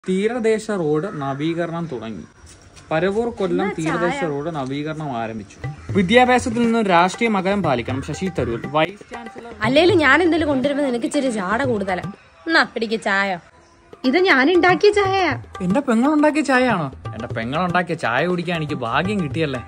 തീരദേശ റോഡ് നവീകരണം തുടങ്ങി പരവൂർ കൊല്ലം തീരദേശ റോഡ് നവീകരണം ആരംഭിച്ചു വിദ്യാഭ്യാസത്തിൽ നിന്ന് രാഷ്ട്രീയ മകരം പാലിക്കണം ശശി തരൂർ വൈസ് ചാൻസലർ അല്ലേലും ഞാൻ എന്തെങ്കിലും കൊണ്ടുവരുമ്പോ നിനക്ക് ഇച്ചിരി ജാട കൂടുതലാ എന്നാ പിടിക്ക് ചായ ഇത് ഞാൻ ഉണ്ടാക്കിയ ചായ എന്റെ പെങ്ങളുണ്ടാക്കിയ ചായ ആണോ എന്റെ പെങ്ങളുണ്ടാക്കിയ ചായ കുടിക്കാൻ എനിക്ക് ഭാഗ്യം കിട്ടിയല്ലേ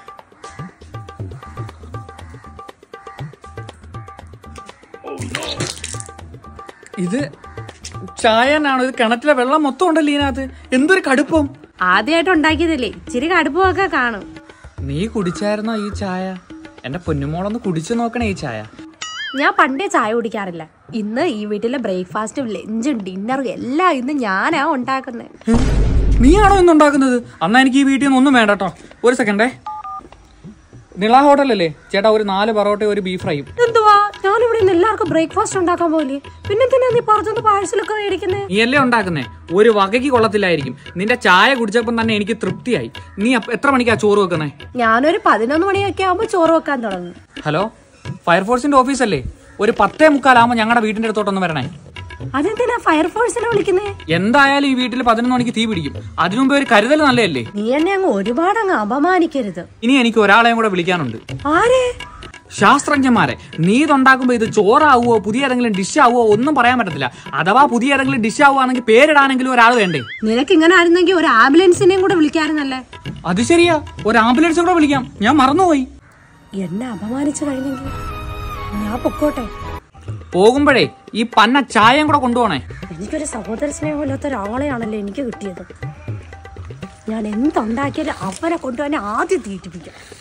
ഇത് ചായ തന്നെയാണോ ഇത് കിണറ്റിലെ വെള്ളം മൊത്തം ഉണ്ടല്ലോ ഇതിനകത്ത് എന്തൊരു കടുപ്പം ആദ്യമായിട്ട് ഉണ്ടാക്കിയതല്ലേ ഇച്ചിരി കടുപ്പമൊക്കെ കാണും നീ കുടിച്ചായിരുന്നോ ഈ ചായ എന്റെ പൊന്നുമോളൊന്ന് കുടിച്ചു നോക്കണേ ഈ ചായ ഞാൻ പണ്ടേ ചായ കുടിക്കാറില്ല ഇന്ന് ഈ വീട്ടിലെ ബ്രേക്ക്ഫാസ്റ്റും ലഞ്ചും ഡിന്നറും എല്ലാം ഇന്ന് ഞാനാ ഉണ്ടാക്കുന്നത് നീയാണോ ഇന്ന് ഉണ്ടാക്കുന്നത് അന്നാ എനിക്ക് ഈ വീട്ടിൽ നിന്ന് ഒന്നും വേണ്ട കേട്ടോ ഒരു സെക്കൻഡേ നിള ഹോട്ടലല്ലേ ചേട്ടാ ഒരു നാല് പൊറോട്ട ഒരു ബീഫ് ഫ്രൈയും എന്തുവാ ഞാനിവിടെ ഇന്ന് എല്ലാവർക്കും ബ്രേക്ക്ഫാസ്റ്റ് ഉണ്ടാക്കാൻ പോലെ പിന്നെ എന്തിനാ നീ പുറത്തുനിന്ന് പാഴ്സലൊക്കെ മേടിക്കുന്നേ നീ അല്ലേ ഉണ്ടാക്കുന്നേ ഒരു വകയ്ക്ക് കൊള്ളത്തില്ലായിരിക്കും നിന്റെ ചായ കുടിച്ചപ്പം തന്നെ എനിക്ക് തൃപ്തിയായി നീ അപ്പ- എത്ര മണിക്കാ ചോറ് വെക്കുന്നേ ഞാനൊരു പതിനൊന്ന് മണിയൊക്കെ ആകുമ്പോൾ ചോറ് വെക്കാൻ തുടങ്ങും ഹലോ ഫയർഫോഴ്സിന്റെ ഓഫീസല്ലേ ഒരു പത്തേ മുക്കാലാകുമ്പോൾ ഞങ്ങളുടെ വീടിന്റെ അടുത്തോട്ടൊന്ന് വരണേ അതെന്തിനാ ഫയർഫോഴ്സിനെ വിളിക്കുന്നേ എന്തായാലും ഈ വീട്ടിൽ പതിനൊന്ന് മണിക്ക് തീ പിടിക്കും അതിനു മുമ്പ് ഒരു കരുതൽ നല്ലതല്ലേ നീ എന്നെ അങ്ങ് ഒരുപാട് അങ്ങ് അപമാനിക്കരുത് ഇനി എനിക്ക് ഒരാളെയും കൂടെ വിളിക്കാനുണ്ട് ആരെ ശാസ്ത്രജ്ഞന്മാരെ നീ ഇതുണ്ടാക്കുമ്പോ ഇത് ചോറാവോ പുതിയ ഏതെങ്കിലും ഡിഷ് ആവോ ഒന്നും പറയാൻ പറ്റത്തില്ല അഥവാ പുതിയ ഏതെങ്കിലും ഡിഷ് ആവുകയാണെങ്കിൽ പേരിടാനെങ്കിലും ഒരാൾ വേണ്ടേ നിനക്ക് ഇങ്ങനെ ആയിരുന്നെങ്കിൽ ഒരു ആംബുലൻസിനെയും കൂടെ വിളിക്കാറുന്നല്ലേ അത് ശരിയാ ഒരു ആംബുലൻസ് കൂടെ വിളിക്കാം ഞാൻ മറന്നുപോയി എന്നെ അപമാനിച്ചു കഴിഞ്ഞെങ്കിൽ ഞാൻ പൊക്കോട്ടെ പോകുമ്പോഴേ ഈ പന്ന ചായയും കൂടെ കൊണ്ടുപോണേ എനിക്കൊരു സഹോദര സ്നേഹമില്ലാത്ത ഒരാളെയാണല്ലോ എനിക്ക് കിട്ടിയത് ഞാൻ എന്തുണ്ടാക്കിയാലും അവനെ കൊണ്ടുവന്നെ ആദ്യം തീറ്റിപ്പിക്കാം